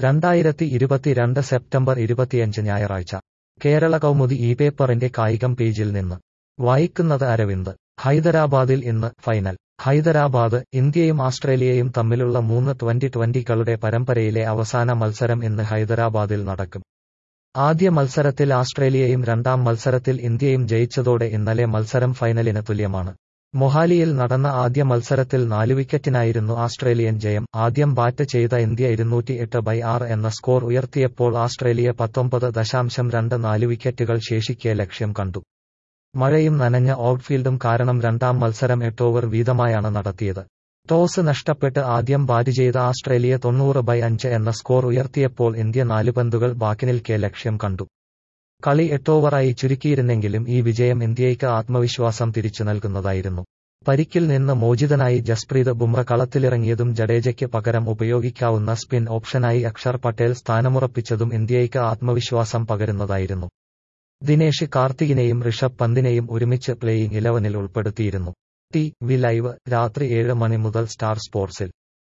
രണ്ടായിരത്തി ഇരുപത്തിരണ്ട് സെപ്റ്റംബർ ഇരുപത്തിയഞ്ച് ഞായറാഴ്ച കേരള കൗമുദി ഈ പേപ്പറിന്റെ കായികം പേജിൽ നിന്ന് വായിക്കുന്നത് അരവിന്ദ് ഹൈദരാബാദിൽ ഇന്ന് ഫൈനൽ ഹൈദരാബാദ് ഇന്ത്യയും ഓസ്ട്രേലിയയും തമ്മിലുള്ള മൂന്ന് ട്വന്റി ട്വന്റികളുടെ പരമ്പരയിലെ അവസാന മത്സരം ഇന്ന് ഹൈദരാബാദിൽ നടക്കും ആദ്യ മത്സരത്തിൽ ഓസ്ട്രേലിയയും രണ്ടാം മത്സരത്തിൽ ഇന്ത്യയും ജയിച്ചതോടെ ഇന്നലെ മത്സരം ഫൈനലിന് തുല്യമാണ് മൊഹാലിയിൽ നടന്ന ആദ്യ മത്സരത്തിൽ നാല് വിക്കറ്റിനായിരുന്നു ഓസ്ട്രേലിയൻ ജയം ആദ്യം ബാറ്റ് ചെയ്ത ഇന്ത്യ ഇരുന്നൂറ്റി എട്ട് ബൈ ആറ് എന്ന സ്കോർ ഉയർത്തിയപ്പോൾ ഓസ്ട്രേലിയ പത്തൊമ്പത് ദശാംശം രണ്ട് നാല് വിക്കറ്റുകൾ ശേഷിക്കെ ലക്ഷ്യം കണ്ടു മഴയും നനഞ്ഞ ഔട്ട്ഫീൽഡും കാരണം രണ്ടാം മത്സരം എട്ട് ഓവർ വീതമായാണ് നടത്തിയത് ടോസ് നഷ്ടപ്പെട്ട് ആദ്യം ബാറ്റ് ചെയ്ത ഓസ്ട്രേലിയ തൊണ്ണൂറ് ബൈ അഞ്ച് എന്ന സ്കോർ ഉയർത്തിയപ്പോൾ ഇന്ത്യ നാല് പന്തുകൾ ബാക്കി നിൽക്കെ ലക്ഷ്യം കണ്ടു കളി എട്ടോവറായി ചുരുക്കിയിരുന്നെങ്കിലും ഈ വിജയം ഇന്ത്യയ്ക്ക് ആത്മവിശ്വാസം തിരിച്ചു നൽകുന്നതായിരുന്നു പരിക്കിൽ നിന്ന് മോചിതനായി ജസ്പ്രീത് ബുംറ കളത്തിലിറങ്ങിയതും ജഡേജയ്ക്ക് പകരം ഉപയോഗിക്കാവുന്ന സ്പിൻ ഓപ്ഷനായി അക്ഷർ പട്ടേൽ സ്ഥാനമുറപ്പിച്ചതും ഇന്ത്യയ്ക്ക് ആത്മവിശ്വാസം പകരുന്നതായിരുന്നു ദിനേഷ് കാർത്തികിനെയും ഋഷഭ് പന്തിനെയും ഒരുമിച്ച് പ്ലേയിങ് ഇലവനിൽ ഉൾപ്പെടുത്തിയിരുന്നു ടി വി ലൈവ് രാത്രി ഏഴ് മണി മുതൽ സ്റ്റാർ സ്പോർട്സിൽ